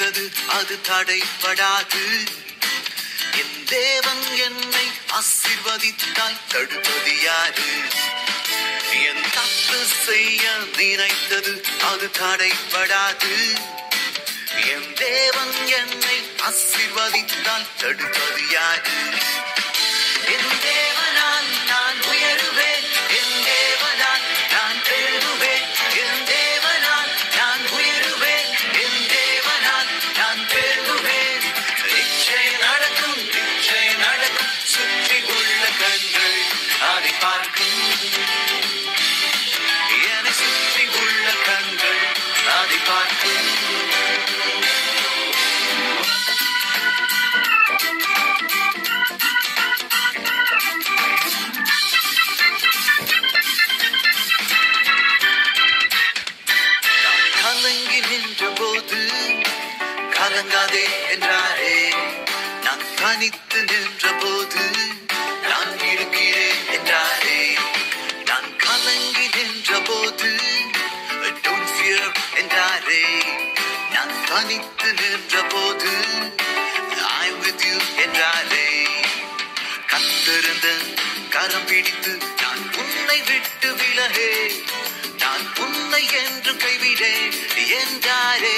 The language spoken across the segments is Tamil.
நினைத்தது அது தடைப்படாது என் தேவன் என்னை ஆசிர்வதித்தால் தடுப்பது யாரு என் தப்பு செய்ய நினைத்தது அது தடைப்படாது என் தேவன் என்னை ஆசிர்வதித்தால் தடுப்பது யாரு என் தேவனால் நான் உயருவேன் என் தேவனால் நான் பெருகுவேன் என் தேவனால் நான் உயருவேன் என் தேவனால் நான் பெருகுவேன் நிச்சயம் நடக்கும் நிச்சயம் நடக்கும் சுற்றி உள்ள கண்கள் அதை பார்க்கும் என்னை சுற்றி உள்ள கண்கள் அதை பார்க்கும் கலங்கி நின்ற போது கலங்காதே என்றாரே நான் தனித்து நின்ற போது நான் இருக்கிறேன் என்றாரே நான் கலங்கி நின்ற போது don't fear என்றாரே நான் தனித்து நின்ற போது I'm with you என்றாரே கத்திருந்த கரம் பிடித்து நான் உன்னை விட்டு விலகே நான் உன்னை என்று கைவிடேன் என்றாரே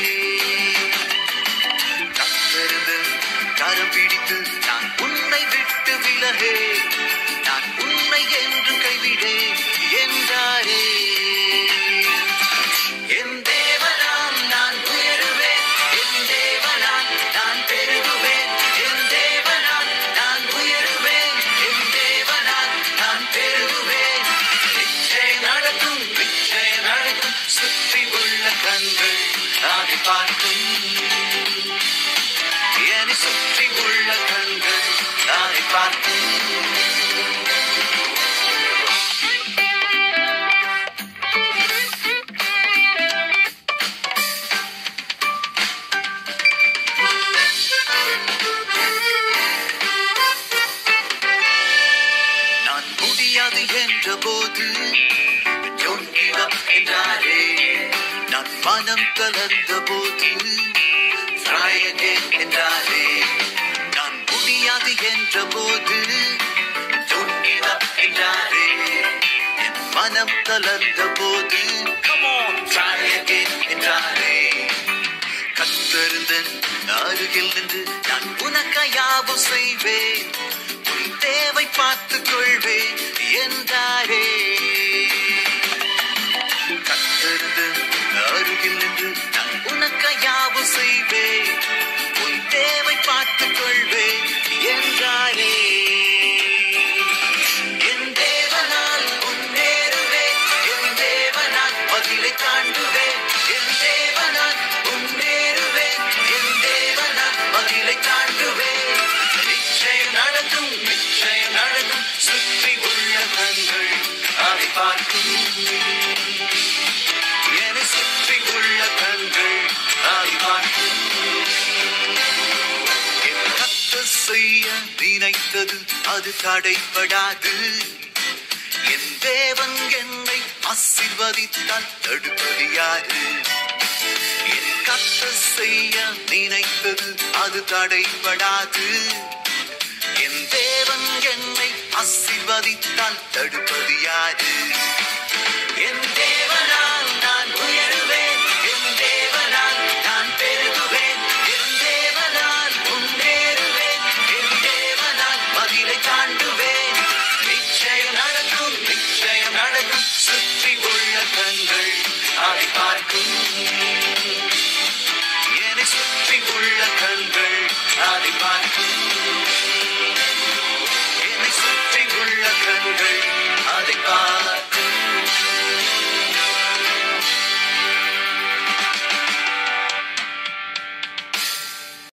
கத்திருந்த கரம் பிடித்து நான் உன்னை விட்டு விலகே நான் உன்னை என்று கைவிடேன் என்றாரே என் தேவனால் நான் உயருவேன் என் தேவனால் நான் பெருகுவேன் என் தேவனால் நான் உயருவேன் என் தேவனால் நான் பெருகுவேன் நிச்சயம் நடக்கும் நிச்சயம் நடக்கும் சுற்றி உள்ள கண்கள் அதை பார்க்கும் என்னை சுற்றி உள்ள கண்கள் அதை பார்க்கும் நான் முடியாது என்ற போது don't give up என்றாரே நான் மனம் தளர்ந்த போது try again என்றாரே நான் முடியாது என்ற போது don't give up என்றாரே என் மனம் தளர்ந்த போது come on try again என்றாரே கத்தருந்தன் அருகில் நின்று நான் உனக்காயாவும் செய்வேன் உன் தேவை பார்த்துக் கொள்வேன் என்றாரே கத்தருந்தன் அருகில் நின்று நான் உனக்காயாவும் செய்வேன் உன் தேவை பார்த்துக் கொள்வேன் என்றாரே என் தேவனால் முன்னேறுவேன் என் தேவனால் பதிலை தாண்டுவேன் என் தேவனால் முன்னேறுவேன் என் தேவனால் பதிலை தாண்டுவேன் நிச்சயம் நடக்கும் நிச்சயம் நடக்கும் சுற்றி உள்ள கண்கள் அதை பார்க்கும் என்னை சுற்றி உள்ள கண்கள் அதை பார்க்கும் என் கர்த்தர் செய்ய நினைத்தது அது தடைப்படாது என் தேவன் என்னை ஆசிர்வதித்தால் தடுப்பது யாரு என் கர்த்தர் செய்ய நினைத்தது அது தடைப்படாது என் தேவன் என்னை ஆசிர்வதித்தால் தடுப்பது யாரு என் தேவன்